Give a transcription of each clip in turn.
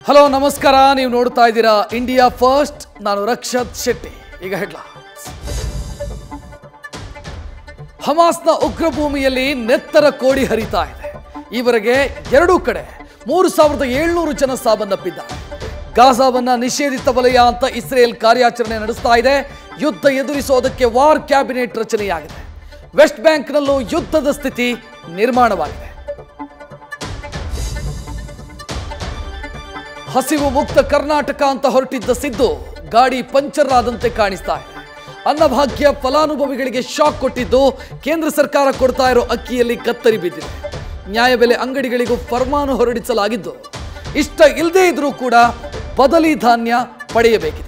hello ನಮಸ್ಕಾರ ನೀವು ನೋಡ್ತಾ ಇದ್ದೀರಾ ಇಂಡಿಯಾ ಫಸ್ಟ್ ನಾನು ರಕ್ಷತ್ ಶೆಟ್ಟಿ ಈಗ ಹೆಡ್ಲ ಹಮಾಸ್ನ ಉಗ್ರ ಭೂಮಿಯಲ್ಲಿ ನೆತ್ತರ ಕೋಡಿ ಹರಿತಾ ಇದೆ ಈವರೆಗೆ ಎರಡೂ ಕಡೆ ಮೂರು ಸಾವಿರದ ಏಳ್ನೂರು ಜನ ಸಾವನ್ನಪ್ಪಿದ್ದಾರೆ ಗಾಜಾವನ್ನ ನಿಷೇಧಿತ ವಲಯ ಅಂತ ಇಸ್ರೇಲ್ ಕಾರ್ಯಾಚರಣೆ ನಡೆಸ್ತಾ ಇದೆ ಯುದ್ಧ ಎದುರಿಸೋದಕ್ಕೆ ವಾರ್ ಕ್ಯಾಬಿನೆಟ್ ರಚನೆಯಾಗಿದೆ ವೆಸ್ಟ್ ಬ್ಯಾಂಕ್ನಲ್ಲೂ ಯುದ್ಧದ ಸ್ಥಿತಿ ನಿರ್ಮಾಣವಾಗಿದೆ ಹಸಿವು ಮುಕ್ತ ಕರ್ನಾಟಕ ಅಂತ ಹೊರಟಿದ್ದ ಸಿದ್ದು ಗಾಡಿ ಪಂಚರ್ ಆದಂತೆ ಕಾಣಿಸ್ತಾ ಇದೆ ಅನ್ನಭಾಗ್ಯ ಫಲಾನುಭವಿಗಳಿಗೆ ಶಾಕ್ ಕೊಟ್ಟಿದ್ದು ಕೇಂದ್ರ ಸರ್ಕಾರ ಕೊಡ್ತಾ ಇರೋ ಅಕ್ಕಿಯಲ್ಲಿ ಕತ್ತರಿ ಬಿದ್ದಿದೆ ನ್ಯಾಯಬೆಲೆ ಅಂಗಡಿಗಳಿಗೂ ಫರ್ಮಾನು ಹೊರಡಿಸಲಾಗಿದ್ದು ಇಷ್ಟ ಇಲ್ಲದೇ ಇದ್ರೂ ಕೂಡ ಬದಲಿ ಧಾನ್ಯ ಪಡೆಯಬೇಕಿದೆ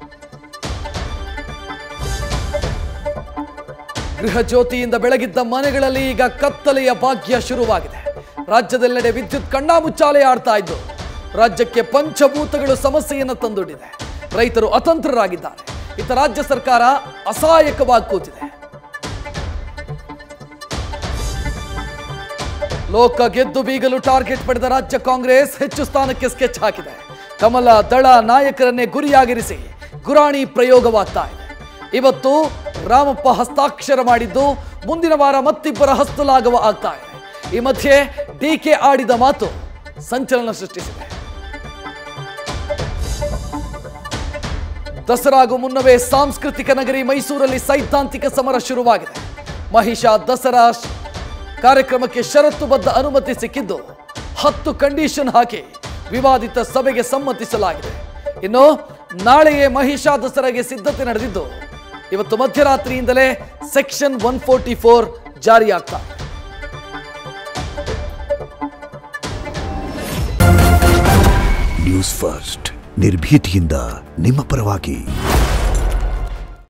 ಗೃಹ ಜ್ಯೋತಿಯಿಂದ ಬೆಳಗಿದ್ದ ಮನೆಗಳಲ್ಲಿ ಈಗ ಕತ್ತಲೆಯ ಭಾಗ್ಯ ಶುರುವಾಗಿದೆ ರಾಜ್ಯದೆಲ್ಲೆಡೆ ವಿದ್ಯುತ್ ಕಣ್ಣಾಮುಚ್ಚಾಲೆ ಆಡ್ತಾ ಇದ್ದು ರಾಜ್ಯಕ್ಕೆ ಪಂಚಭೂತಗಳು ಸಮಸ್ಯೆಯನ್ನು ತಂದೊಡ್ಡಿದೆ ರೈತರು ಅತಂತ್ರರಾಗಿದ್ದಾರೆ ಇತ್ತ ರಾಜ್ಯ ಸರ್ಕಾರ ಅಸಹಾಯಕವಾಗಿ ಕೂತಿದೆ ಲೋಕ ಗೆದ್ದು ಬೀಗಲು ಟಾರ್ಗೆಟ್ ಪಡೆದ ರಾಜ್ಯ ಕಾಂಗ್ರೆಸ್ ಹೆಚ್ಚು ಸ್ಥಾನಕ್ಕೆ ಸ್ಕೆಚ್ ಹಾಕಿದೆ ಕಮಲ ದಳ ನಾಯಕರನ್ನೇ ಗುರಿಯಾಗಿರಿಸಿ ಗುರಾಣಿ ಪ್ರಯೋಗವಾಗ್ತಾ ಇದೆ ಇವತ್ತು ರಾಮಪ್ಪ ಹಸ್ತಾಕ್ಷರ ಮಾಡಿದ್ದು ಮುಂದಿನ ವಾರ ಮತ್ತಿಬ್ಬರ ಹಸ್ತಲಾಘವ ಆಗ್ತಾ ಇದೆ ಈ ಮಧ್ಯೆ ಡಿಕೆ ಆಡಿದ ಮಾತು ಸಂಚಲನ ಸೃಷ್ಟಿಸಿದೆ ದಸರಾಗೂ ಮುನ್ನವೇ ಸಾಂಸ್ಕೃತಿಕ ನಗರಿ ಮೈಸೂರಲ್ಲಿ ಸೈದ್ಧಾಂತಿಕ ಸಮರ ಶುರುವಾಗಿದೆ ಮಹಿಷಾ ದಸರಾ ಶ್- ಕಾರ್ಯಕ್ರಮಕ್ಕೆ ಷರತ್ತುಬದ್ಧ ಅನುಮತಿ ಸಿಕ್ಕಿದ್ದು ಹತ್ತು ಕಂಡೀಷನ್ ಹಾಕಿ ವಿವಾದಿತ ಸಭೆಗೆ ಸಮ್ಮತಿಸಲಾಗಿದೆ ಇನ್ನು ನಾಳೆಯೇ ಮಹಿಷಾ ದಸರಾಗೆ ಸಿದ್ಧತೆ ನಡೆದಿದ್ದು ಇವತ್ತು ಮಧ್ಯರಾತ್ರಿಯಿಂದಲೇ ಸೆಕ್ಷನ್ ಒನ್ ಫೋರ್ಟಿ ಫೋರ್ ಜಾರಿಯಾಗ್ತಾ ಇದೆ ನ್ಯೂಸ್ ಫಸ್ಟ್ ನಿರ್ಭೀತಿಯಿಂದ ನಿಮ್ಮ ಪರವಾಗಿ